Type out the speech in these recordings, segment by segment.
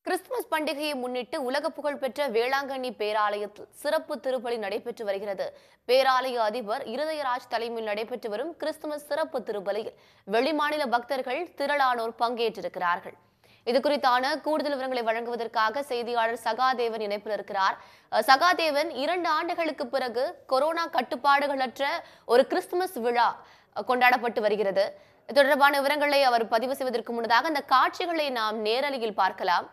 Christmas பண்டிகையை முன்னிட்டு உலக புகழ்பெற்ற வேளாங்கண்ணி பேராலயத்தில் சிறப்பு திருப்பலி நடைபெற்று வருகிறது பேராலய அதிபர் இருதயராஜ் தலைமையில் நடைபெற்று வரும் கிறிஸ்துமஸ் சிறப்பு திருப்பலியில் வெளிமாநில பக்தர்கள் திரளானோர் பங்கேற்றிருக்கிறார்கள் இது குறித்தான கூடுதல் விவரங்களை வழங்குவதற்காக செய்தியாளர் சகாதேவன் இணைப்பில் இருக்கிறார் அஹ் சகாதேவன் இரண்டு ஆண்டுகளுக்கு பிறகு கொரோனா கட்டுப்பாடுகளற்ற ஒரு கிறிஸ்துமஸ் விழா அஹ், கொண்டாடப்பட்டு வருகிறது இது தொடர்பான விவரங்களை அவர் பதிவு செய்வதற்கு முன்னதாக அந்த காட்சிகளை நாம் நேரலையில் பார்க்கலாம்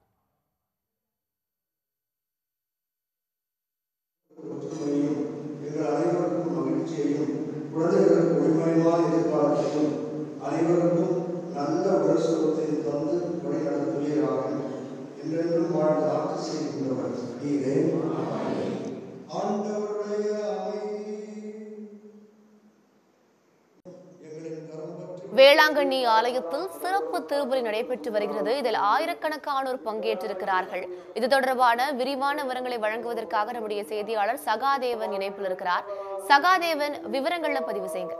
ஒற்றுமையும் எங்கள் அனைவருக்கும் மகிழ்ச்சியையும் குழந்தைகளுக்கு ஒளிமயமான எதிர்காலத்தையும் அனைவருக்கும் நல்ல ஒரு சுகத்தையும் தந்து வழி நடத்துவீராக என்றென்றும் வாழ்ந்து ஆட்சி செய்கின்றவர் நீரே ஆண்டவருடைய அமைதி எங்களின் கரம் பற்றி வேளாங்கண்ணி ஆலயத்தில் சிறப்பு திருப்பலி நடைபெற்று வருகிறது இதில் ஆயிரக்கணக்கானோர் பங்கேற்றிருக்கிறார்கள் இது தொடர்பான விரிவான விவரங்களை வழங்குவதற்காக நம்முடைய செய்தியாளர் சகாதேவன் இணைப்பில் இருக்கிறார் சகாதேவன் விவரங்கள்ல பதிவு செய்யுங்க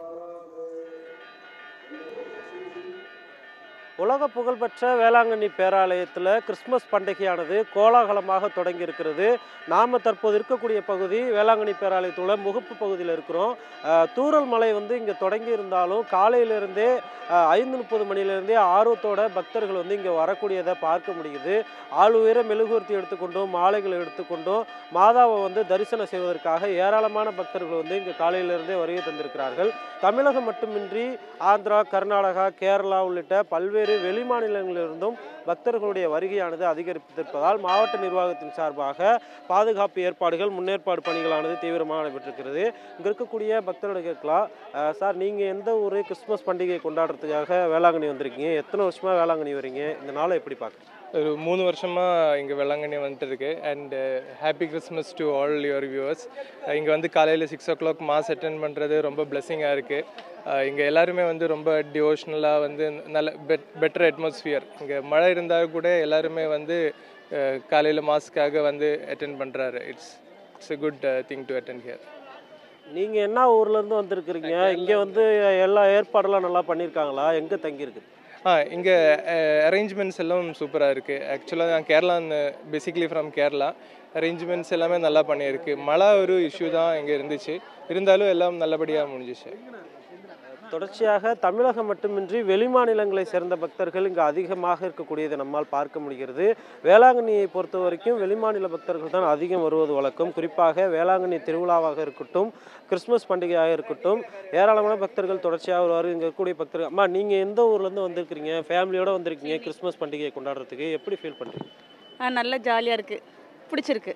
உலக புகழ்பெற்ற வேளாங்கண்ணி பேராலயத்தில் கிறிஸ்மஸ் பண்டிகையானது கோலாகலமாக தொடங்கி இருக்கிறது நாம் தற்போது இருக்கக்கூடிய பகுதி வேளாங்கண்ணி பேராலயத்தோட முகப்பு பகுதியில் இருக்கிறோம் அஹ், தூறல் மலை வந்து இங்கே தொடங்கி இருந்தாலும் காலையிலிருந்தே அஹ், ஐந்து முப்பது மணிலேருந்தே ஆர்வத்தோட பக்தர்கள் வந்து இங்கே வரக்கூடியதை பார்க்க முடியுது ஆள் உயர மெழுகுவர்த்தி எடுத்துக்கொண்டும் மாலைகள் எடுத்துக்கொண்டும் மாதாவை வந்து தரிசனம் செய்வதற்காக ஏராளமான பக்தர்கள் வந்து இங்கே காலையிலிருந்தே வருகை தந்திருக்கிறார்கள் தமிழகம் மட்டுமின்றி ஆந்திரா கர்நாடகா கேரளா உள்ளிட்ட பல்வேறு வெளிமாநிலங்களிலிருந்தும் பக்தர்களுடைய வருகையானது அதிகரித்திருப்பதால் மாவட்ட நிர்வாகத்தின் சார்பாக பாதுகாப்பு ஏற்பாடுகள் முன்னேற்பாடு பணிகளானது தீவிரமாக நடைபெற்றிருக்கிறது இங்கே இருக்கக்கூடிய பக்தர்களை கேட்கலாம் அஹ், சார் நீங்கள் எந்த ஊர் கிறிஸ்மஸ் பண்டிகை கொண்டாடுறதுக்காக வேளாங்கண்ணி வந்திருக்கீங்க எத்தனை வருஷமாக வேளாங்கண்ணி வரீங்க இந்த நாளை எப்படி பார்க்குறீங்க ஒரு மூணு வருஷமாக இங்கே வெள்ளாங்கண்ணி வந்துட்டு இருக்கு and happy Christmas to all your viewers இங்கே வந்து காலையில் six o'clock mass attend பண்ணுறது ரொம்ப பிளெஸிங்காக இருக்குது இங்கே எல்லாருமே வந்து ரொம்ப டிவோஷ்னலாக வந்து நல்ல பெட் பெட்டர் அட்மாஸ்ஃபியர் இங்கே மழை இருந்தால் கூட எல்லாருமே வந்து காலையில் மாஸ்க்காக வந்து அட்டென்ட் பண்ணுறாரு it's it's a good thing to attend here நீங்கள் என்ன ஊர்லேருந்து வந்திருக்கிறீங்க இங்கே வந்து எல்லா ஏற்பாடெல்லாம் நல்லா பண்ணியிருக்காங்களா எங்கே தங்கியிருக்குது ஆ இங்கே அரேஞ்ச்மெண்ட்ஸ் எல்லாம் சூப்பராக இருக்குது ஆக்சுவலாக நான் Kerala basically from Kerala arrangements எல்லாமே நல்லா பண்ணியிருக்கு மழை ஒரு இஷ்யூ தான் இங்கே இருந்துச்சு இருந்தாலும் எல்லாம் நல்லபடியாக முடிஞ்சிச்சு தொடர்ச்சியாக தமிழகம் மட்டுமின்றி வெளிமாநிலங்களை சேர்ந்த பக்தர்கள் இங்கு அதிகமாக இருக்கக்கூடியதை நம்மால் பார்க்க முடிகிறது வேளாங்கண்ணியை பொறுத்த வரைக்கும் வெளிமாநில பக்தர்கள் தான் அதிகம் வருவது வழக்கம் குறிப்பாக வேளாங்கண்ணி திருவிழாவாக இருக்கட்டும் கிறிஸ்மஸ் பண்டிகையாக இருக்கட்டும் ஏராளமான பக்தர்கள் தொடர்ச்சியாக வருவார் இங்கே இருக்கக்கூடிய பக்தர்கள் அம்மா நீங்கள் எந்த ஊர்லேருந்து வந்திருக்கிறீங்க ஃபேமிலியோட வந்திருக்கீங்க கிறிஸ்மஸ் பண்டிகையை கொண்டாடுறதுக்கு எப்படி ஃபீல் பண்ணுறீங்க ஆ நல்லா ஜாலியாக இருக்குது பிடிச்சிருக்கு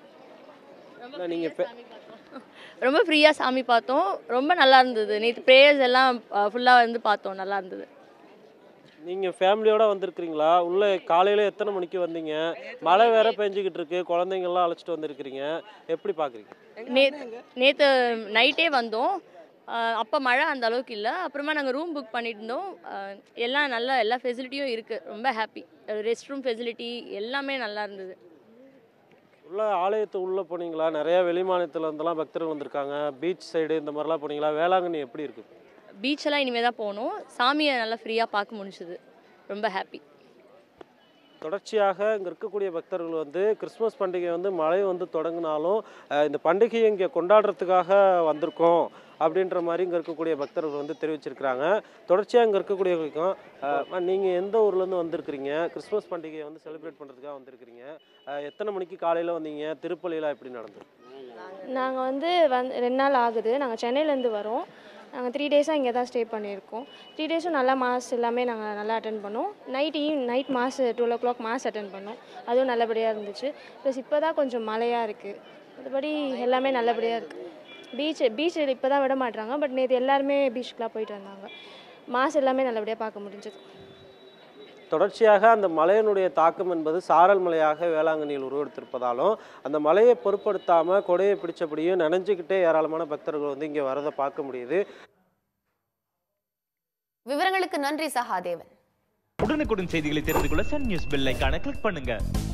நீங்கள் ரொம்ப ஃப்ரீயாக சாமி பார்த்தோம் ரொம்ப நல்லா இருந்தது நேற்று ப்ரேயர்ஸ் எல்லாம் ஃபுல்லாக வந்து பார்த்தோம் நல்லா இருந்தது நீங்கள் ஃபேமிலியோட வந்திருக்கிறீங்களா உள்ளே காலையில் எத்தனை மணிக்கு வந்தீங்க மழை வேற பெஞ்சிக்கிட்டு இருக்கு குழந்தைங்கள்லாம் அழைச்சிட்டு வந்திருக்கிறீங்க எப்படி பார்க்குறீங்க நேற்று நேற்று நைட்டே வந்தோம் அப்போ மழை அந்த அளவுக்கு இல்லை அப்புறமா நாங்கள் ரூம் புக் பண்ணிட்டு இருந்தோம் ஆஹ் எல்லாம் நல்லா எல்லா ஃபெசிலிட்டியும் இருக்குது ரொம்ப ஹாப்பி ரெஸ்ட் ரூம் ஃபெசிலிட்டி எல்லாமே நல்லா இருந்தது உள்ள ஆலயத்து உள்ளே போனீங்களா நிறைய வெளிமாநிலத்துல இருந்தெல்லாம் பக்தர்கள் வந்திருக்காங்க பீச் சைடு இந்த மாதிரிலாம் போனீங்களா வேளாங்கண்ணி எப்படி இருக்கு பீச்செல்லாம் இனிமேல் தான் போகணும் சாமியை நல்லா ஃப்ரீயாக பார்க்க முடிஞ்சுது ரொம்ப ஹாப்பி தொடர்ச்சியாக இங்கே இருக்கக்கூடிய பக்தர்கள் வந்து கிறிஸ்மஸ் பண்டிகை வந்து மழை வந்து தொடங்கினாலும் அஹ், இந்த பண்டிகையை இங்கே கொண்டாடுறதுக்காக வந்திருக்கோம் அப்படின்ற மாதிரி இங்கே இருக்கக்கூடிய பக்தர்கள் வந்து தெரிவிச்சிருக்கிறாங்க தொடர்ச்சியாக இங்கே இருக்கக்கூடியவங்களுக்கும் நீங்கள் எந்த ஊர்லேருந்து வந்திருக்கிறீங்க கிறிஸ்மஸ் பண்டிகையை வந்து செலிப்ரேட் பண்ணுறதுக்காக வந்திருக்கிறீங்க அஹ், எத்தனை மணிக்கு காலையில் வந்தீங்க திருப்பலிலாம் எப்படி நடந்தது நாங்கள் வந்து வந்து ரெண்டு நாள் ஆகுது நாங்கள் சென்னையிலேருந்து வரோம் நாங்கள் த்ரீ டேஸாக இங்கே தான் ஸ்டே பண்ணியிருக்கோம் த்ரீ டேஸும் நல்லா மாஸ் எல்லாமே நாங்கள் நல்லா அட்டன் பண்ணோம் night eve night mass twelve o'clock mass attend பண்ணோம் அதுவும் நல்லபடியாக இருந்துச்சு ப்ளஸ் இப்போ தான் கொஞ்சம் மழையாக இருக்குது மற்றபடி எல்லாமே நல்லபடியாக இருக்குது பீச் பீச்சில் இப்போ தான் விட மாட்றாங்க பட் நேற்று எல்லாருமே பீச்சுக்கெலாம் போயிட்டு வந்தாங்க மாஸ் எல்லாமே நல்லபடியாக பார்க்க முடிஞ்சது தொடர்ச்சியாக அந்த மலையினுடைய தாக்கம் என்பது சாரல் மலையாக வேளாங்கண்ணியில் உருவெடுத்திருப்பதாலும் அந்த மலையை பொருட்படுத்தாமல் கொடையை பிடிச்சபடியும் நனைஞ்சுக்கிட்டே ஏராளமான பக்தர்கள் வந்து இங்கே வரதை பார்க்க முடியுது விவரங்களுக்கு நன்றி சகாதேவன் உடனுக்குடன் செய்திகளை தெரிந்து கொள்ள சன் நியூஸ் பெல் ஐகானை கிளிக் பண்ணுங்க